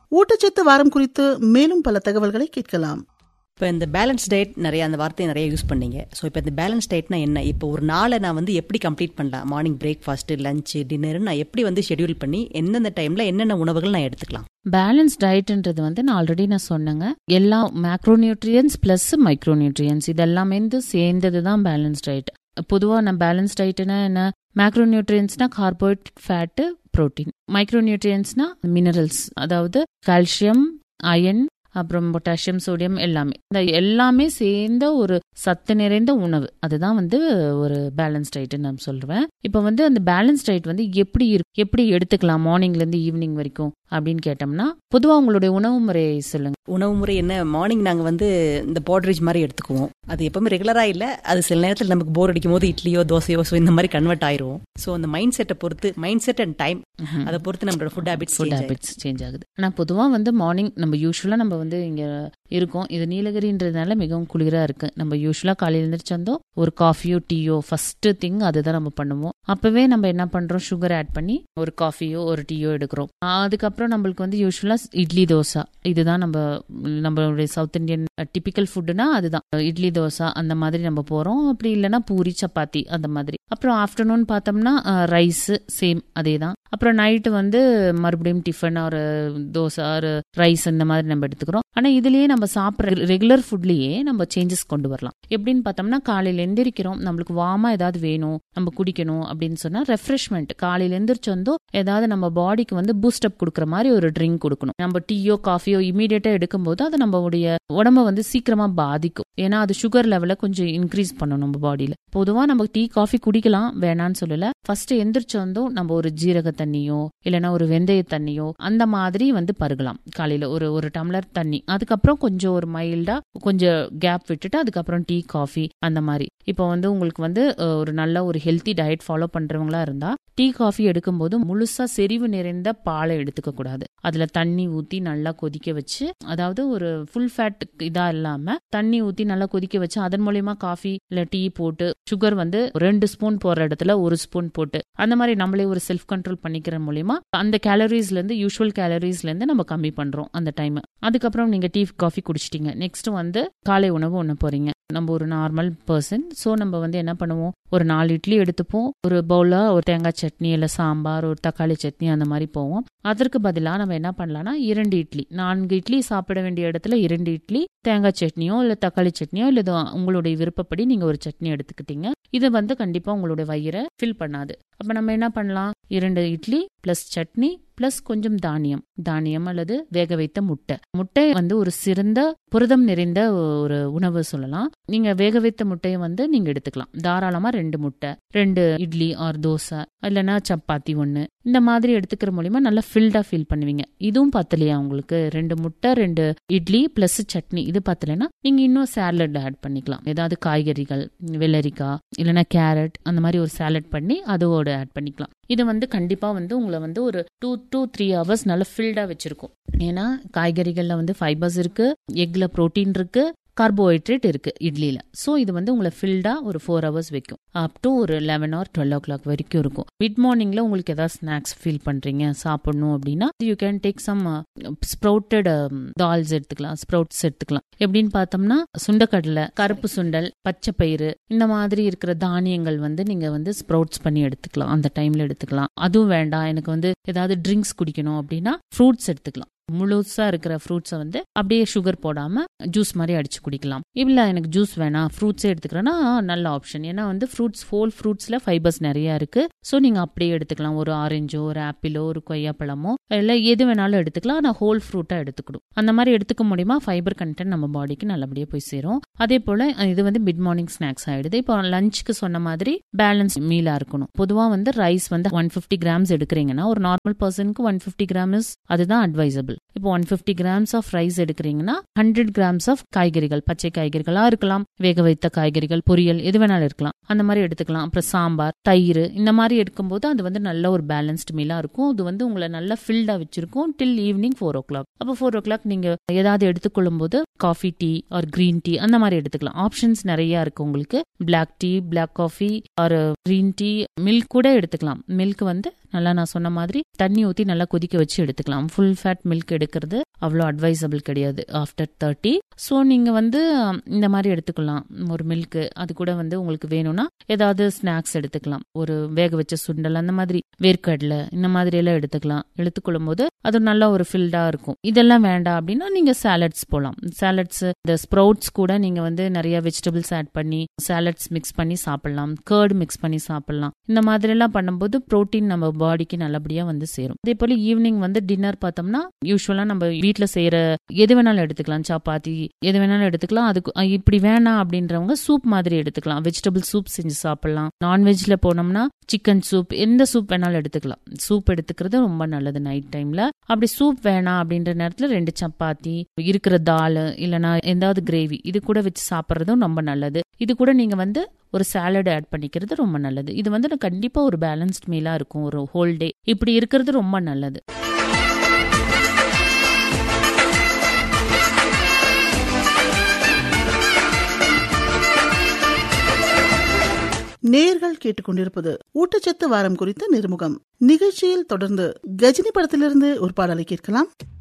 ஊட்டச்சத்து வாரம் குறித்து மேலும் பல தகவல்களை கேட்கலாம் இப்போ இந்த பேலன்ஸ் டயட் நிறைய அந்த வார்த்தையை நிறைய யூஸ் பண்ணீங்க ஸோ இப்போ இந்த பேலன்ஸ் டயட்னா என்ன இப்போ ஒரு நாளை நான் வந்து எப்படி கம்ப்ளீட் பண்ணலாம் மார்னிங் பிரேக்ஃபாஸ்ட் லஞ்ச் டின்னர் நான் எப்படி வந்து ஷெட்யூல் பண்ணி எந்தெந்த டைம்ல என்னென்ன உணவுகள் நான் எடுத்துக்கலாம் பேலன்ஸ் டயட்ன்றது வந்து நான் ஆல்ரெடி நான் சொன்னேங்க எல்லா மேக்ரோநியூட்ரியன்ஸ் பிளஸ் மைக்ரோநியூட்ரியன்ஸ் இதெல்லாமே வந்து சேர்ந்தது தான் பேலன்ஸ் டயட் பொதுவாக நான் பேலன்ஸ் டயட்னா என்ன மேக்ரோநியூட்ரியன்ஸ்னா கார்போஹைட்ரேட் ஃபேட்டு ப்ரோட்டீன் மைக்ரோநியூட்ரியன்ஸ்னா மினரல்ஸ் அதாவது கால்சியம் அயன் அப்புறம் பொட்டாசியம் சோடியம் எல்லாமே இந்த எல்லாமே சேர்ந்த ஒரு சத்து நிறைந்த உணவு அதுதான் வந்து ஒரு பேலன்ஸ் டயட்னு நான் சொல்லுவேன் இப்போ வந்து அந்த பேலன்ஸ் டயட் வந்து எப்படி இருக்கு எப்படி எடுத்துக்கலாம் மார்னிங்ல இருந்து ஈவினிங் வரைக்கும் அப்படின்னு கேட்டோம்னா பொதுவா உங்களுடைய உணவு முறையை சொல்லுங்க உணவு முறை என்ன மார்னிங் நாங்கள் வந்து இந்த பாட்ரேஜ் மாதிரி எடுத்துக்குவோம் அது எப்பவுமே ரெகுலராக இல்லை அது சில நேரத்தில் நமக்கு போர் அடிக்கும் போது இட்லியோ தோசையோ ஸோ இந்த மாதிரி கன்வெர்ட் ஆயிரும் ஸோ அந்த மைண்ட் செட்டை பொறுத்து மைண்ட் செட் அண்ட் டைம் அதை பொறுத்து நம்மளோட food habits food habits change ஆகுது ஆனால் பொதுவாக வந்து மார்னிங் நம்ம யூஸ்வலாக நம்ம வந்து இங்கே இருக்கோம் இது நீலகிரின்றதுனால மிகவும் குளிராக இருக்கு நம்ம யூஸ்வலாக காலையில் எழுந்திரிச்சு வந்தோம் ஒரு காஃபியோ டீயோ ஃபர்ஸ்ட் திங் அதுதான் நம்ம பண்ணுவோம் அப்பவே நம்ம என்ன பண்றோம் சுகர் ஆட் பண்ணி ஒரு காஃபியோ ஒரு டீயோ எடுக்கிறோம் அதுக்கப்புறம் நம்மளுக்கு வந்து யூஸ்வலாக இட்லி தோசை இதுதான் நம்ம நம்மளுடைய சவுத் இந்தியன் டிபிக்கல் ஃபுட்டுனா அதுதான் இட்லி தோசை அந்த மாதிரி நம்ம போறோம் அப்படி இல்லைன்னா பூரி சப்பாத்தி அந்த மாதிரி அப்புறம் ஆஃப்டர்நூன் பார்த்தோம்னா ரைஸ் சேம் அதே தான் அப்புறம் நைட்டு வந்து மறுபடியும் டிஃபன் ஒரு தோசை ஒரு ரைஸ் இந்த மாதிரி நம்ம எடுத்துக்கிறோம் ஆனா இதுலயே நம்ம சாப்பிட்ற ரெகுலர் ஃபுட்லயே நம்ம சேஞ்சஸ் கொண்டு வரலாம் எப்படின்னு பார்த்தோம்னா காலையில எந்திரிக்கிறோம் நம்மளுக்கு வாமா ஏதாவது வேணும் நம்ம குடிக்கணும் அப்படின்னு சொன்னா ரெஃப்ரெஷ்மெண்ட் காலையில எந்திரிச்சு வந்தோ ஏதாவது நம்ம பாடிக்கு வந்து பூஸ்ட் அப் கொடுக்குற மாதிரி ஒரு ட்ரிங்க் கொடுக்கணும் நம்ம டீயோ காஃபியோ இமீடியட்டா எடுக்கும்போது அது நம்மளுடைய உடம்ப வந்து சீக்கிரமா பாதிக்கும் ஏன்னா அது சுகர் லெவலை கொஞ்சம் இன்க்ரீஸ் பண்ணும் நம்ம பாடியில பொதுவா நம்ம டீ காஃபி குடிக்கலாம் வேணான்னு சொல்லல ஃபர்ஸ்ட் எந்திரிச்சு வந்தோம் நம்ம ஒரு ஜீரக தண்ணியோ இல்லைன்னா ஒரு வெந்தய தண்ணியோ அந்த மாதிரி வந்து பருகலாம் காலையில ஒரு ஒரு டம்ளர் தண்ணி அதுக்கப்புறம் கொஞ்சம் ஒரு மைல்டா கொஞ்சம் கேப் விட்டுட்டு அதுக்கப்புறம் டீ காஃபி அந்த மாதிரி இப்போ வந்து உங்களுக்கு வந்து ஒரு நல்ல ஒரு ஹெல்த்தி டயட் ஃபாலோ பண்றவங்களா இருந்தா டீ காஃபி எடுக்கும்போது முழுசா செறிவு நிறைந்த பாலை எடுத்துக்க கூடாது அதுல தண்ணி ஊத்தி நல்லா கொதிக்க வச்சு அதாவது ஒரு ஃபுல் ஃபேட் இதா இல்லாம தண்ணி ஊத்தி நல்லா கொதிக்க வச்சு அதன் மூலியமா காஃபி இல்ல டீ போட்டு சுகர் வந்து ரெண்டு ஸ்பூன் போற இடத்துல ஒரு ஸ்பூன் போட்டு அந்த மாதிரி நம்மளே ஒரு செல்ஃப் கண்ட்ரோல் பண்ணிக்கிற மூலியமா அந்த கேலரிஸ்ல இருந்து யூஸ்வல் கேலரிஸ்ல இருந்து நம்ம கம்மி பண்றோம் அந்த டைம் அதுக்கப்புறம் நீங்க டீ காஃபி குடிச்சிட்டீங்க நெக்ஸ்ட் வந்து காலை உணவு ஒண்ணு போறீங்க நம்ம ஒரு நார்மல் பர்சன் ஸோ நம்ம வந்து என்ன பண்ணுவோம் ஒரு நாலு இட்லி எடுத்துப்போம் ஒரு பவுல ஒரு தேங்காய் சட்னி இல்லை சாம்பார் ஒரு தக்காளி சட்னி அந்த மாதிரி போவோம் அதற்கு பதிலாக நம்ம என்ன பண்ணலாம்னா இரண்டு இட்லி நான்கு இட்லி சாப்பிட வேண்டிய இடத்துல இரண்டு இட்லி தேங்காய் சட்னியோ இல்லை தக்காளி சட்னியோ இல்லை உங்களுடைய விருப்பப்படி நீங்க ஒரு சட்னி எடுத்துக்கிட்டீங்க இது வந்து கண்டிப்பா உங்களுடைய வயிறை ஃபில் பண்ணாது அப்ப நம்ம என்ன பண்ணலாம் இரண்டு இட்லி பிளஸ் சட்னி பிளஸ் கொஞ்சம் தானியம் தானியம் அல்லது வேக வைத்த முட்டை முட்டை வந்து ஒரு சிறந்த புரதம் நிறைந்த ஒரு உணவு சொல்லலாம் நீங்க வேக வைத்த முட்டையை வந்து நீங்க எடுத்துக்கலாம் தாராளமா ரெண்டு முட்டை ரெண்டு இட்லி ஆர் தோசை இல்லைன்னா சப்பாத்தி ஒண்ணு இந்த மாதிரி எடுத்துக்கிற மூலியமா நல்லா ஃபில்டா ஃபீல் பண்ணுவீங்க இதுவும் பத்தலையா உங்களுக்கு ரெண்டு முட்டை ரெண்டு இட்லி பிளஸ் சட்னி இது பத்தலைன்னா நீங்க இன்னும் சாலட் ஆட் பண்ணிக்கலாம் ஏதாவது காய்கறிகள் வெள்ளரிக்காய் இல்லைன்னா கேரட் அந்த மாதிரி ஒரு சாலட் பண்ணி அதோட ஆட் பண்ணிக்கலாம் இது வந்து கண்டிப்பா வந்து உங்களை வந்து ஒரு டூ டூ த்ரீ ஹவர்ஸ் நல்லா ஃபில்டா வச்சிருக்கும் ஏன்னா காய்கறிகள்ல வந்து ஃபைபர்ஸ் இருக்கு எக்ல ப்ரோட்டீன் இருக்கு கார்போஹைட்ரேட் இருக்கு இட்லியில ஸோ இது வந்து உங்களை ஃபில்டா ஒரு ஃபோர் ஹவர்ஸ் வைக்கும் அப் டு ஒரு eleven or twelve o'clock வரைக்கும் இருக்கும் மிட் மார்னிங்ல உங்களுக்கு ஏதாவது ஸ்நாக்ஸ் ஃபீல் பண்றீங்க சாப்பிடணும் அப்படின்னா you can take some sprouted dals எடுத்துக்கலாம் ஸ்ப்ரவுட்ஸ் எடுத்துக்கலாம் எப்படின்னு பார்த்தோம்னா சுண்டக்கடலை கருப்பு சுண்டல் பச்சை பயிறு இந்த மாதிரி இருக்கிற தானியங்கள் வந்து நீங்க வந்து ஸ்ப்ரவுட்ஸ் பண்ணி எடுத்துக்கலாம் அந்த டைம்ல எடுத்துக்கலாம் அதுவும் வேண்டாம் எனக்கு வந்து ஏதாவது ட்ரிங்க்ஸ் குடிக்கணும் அப்படின்னா ஃப்ரூட்ஸ் எடுத்துக்கலாம் முழுசா இருக்கிற ஃப்ரூட்ஸை வந்து அப்படியே சுகர் போடாம ஜூஸ் மாதிரி அடிச்சு குடிக்கலாம் இல்ல எனக்கு ஜூஸ் வேணாம் ஃப்ரூட்ஸே எடுத்துக்கிறேன்னா நல்ல ஆப்ஷன் ஏன்னா வந்து ஃப்ரூட்ஸ் ஹோல் ஃப்ரூட்ஸ்ல ஃபைபர்ஸ் நிறைய இருக்கு ஸோ நீங்க அப்படியே எடுத்துக்கலாம் ஒரு ஆரஞ்சோ ஒரு ஆப்பிளோ ஒரு கொய்யாப்பழமோ இல்லை எது வேணாலும் எடுத்துக்கலாம் ஆனால் ஹோல் ஃப்ரூட்டா எடுத்துக்கணும் அந்த மாதிரி எடுத்துக்க முடியுமா ஃபைபர் கண்டென்ட் நம்ம பாடிக்கு நல்லபடியாக போய் சேரும் அதே போல இது வந்து மிட் மார்னிங் ஸ்நாக்ஸ் ஆயிடுது இப்போ லஞ்சுக்கு சொன்ன மாதிரி பேலன்ஸ் மீலா இருக்கணும் பொதுவாக வந்து ரைஸ் வந்து ஒன் ஃபிஃப்டி கிராம்ஸ் எடுக்கிறீங்கன்னா ஒரு நார்மல் பர்சனுக்கு ஒன் ஃபிஃப்டி கிராம்ஸ் அதுதான் அட்வைசபிள் இப்போ one fifty grams of rice எடுக்கிறீங்கன்னா ஹண்ட்ரட் கிராம்ஸ் ஆஃப் காய்கறிகள் பச்சை காய்கறிகளா இருக்கலாம் வேக வைத்த காய்கறிகள் பொரியல் எது வேணாலும் இருக்கலாம் அந்த மாதிரி எடுத்துக்கலாம் அப்புறம் சாம்பார் தயிர் இந்த மாதிரி எடுக்கும்போது அது வந்து நல்ல ஒரு பேலன்ஸ்டு மீலா இருக்கும் அது வந்து உங்களை நல்லா ஃபில்டா வச்சிருக்கும் till evening four o'clock அப்போ ஃபோர் ஓ கிளாக் நீங்க ஏதாவது எடுத்துக்கொள்ளும் போது coffee tea or green tea அந்த மாதிரி எடுத்துக்கலாம் ஆப்ஷன்ஸ் நிறைய இருக்கு உங்களுக்கு black tea black coffee or green tea milk கூட எடுத்துக்கலாம் மில்க் வந்து நல்லா நான் சொன்ன மாதிரி தண்ணி ஊற்றி நல்லா கொதிக்க வச்சு எடுத்துக்கலாம் ஃபுல் ஃபேட் மில்க் எடுக்கிறது அவ்வளோ அட்வைசபிள் கிடையாது ஆஃப்டர் தேர்ட்டி ஸோ நீங்கள் வந்து இந்த மாதிரி எடுத்துக்கலாம் ஒரு மில்க்கு அது கூட வந்து உங்களுக்கு வேணும்னா ஏதாவது ஸ்நாக்ஸ் எடுத்துக்கலாம் ஒரு வேக வச்ச சுண்டல் அந்த மாதிரி வேர்க்கடலை இந்த மாதிரி எல்லாம் எடுத்துக்கலாம் எடுத்துக்கொள்ளும் போது அது நல்ல ஒரு ஃபில்டா இருக்கும் இதெல்லாம் வேண்டாம் அப்படின்னா நீங்க சாலட்ஸ் போகலாம் சாலட்ஸ் இந்த ஸ்ப்ரவுட்ஸ் கூட நீங்க வந்து நிறைய வெஜிடபிள்ஸ் ஆட் பண்ணி சாலட்ஸ் மிக்ஸ் பண்ணி சாப்பிடலாம் கேர்டு மிக்ஸ் பண்ணி சாப்பிடலாம் இந்த மாதிரி எல்லாம் பண்ணும்போது புரோட்டீன் நம்ம பாடிக்கு நல்லபடியா வந்து சேரும் அதே போல ஈவினிங் வந்து டின்னர் பார்த்தோம்னா யூஸ்வலா நம்ம வீட்ல செய்யற எது வேணாலும் எடுத்துக்கலாம் சப்பாத்தி எது வேணாலும் எடுத்துக்கலாம் அதுக்கு அஹ், இப்படி வேணாம் அப்படின்றவங்க சூப் மாதிரி எடுத்துக்கலாம் வெஜிடபிள் சூப் செஞ்சு சாப்பிடலாம் நான்வெஜ்ல போனோம்னா சிக்கன் சூப் எந்த சூப் வேணாலும் எடுத்துக்கலாம் சூப் எடுத்துக்கிறது ரொம்ப நல்லது நைட் டைம்ல அப்படி சூப் வேணாம் அப்படின்ற நேரத்துல ரெண்டு சப்பாத்தி இருக்கிற தால் இல்லனா எந்தாவது கிரேவி இது கூட வச்சு சாப்பிட்றதும் ரொம்ப நல்லது இது கூட நீங்க வந்து ஒரு சாலட் ஆட் பண்ணிக்கிறது ரொம்ப நல்லது இது வந்து கண்டிப்பா ஒரு பேலன்ஸ்ட் மீலா இருக்கும் ஒரு ஹோல் டே இப்படி இருக்கிறது ரொம்ப நல்லது நேர்கள் கேட்டுக்கொண்டிருப்பது ஊட்டச்சத்து வாரம் குறித்த நிர்முகம் நிகழ்ச்சியில் தொடர்ந்து கஜினி படத்திலிருந்து ஒரு பாடலை கேட்கலாம்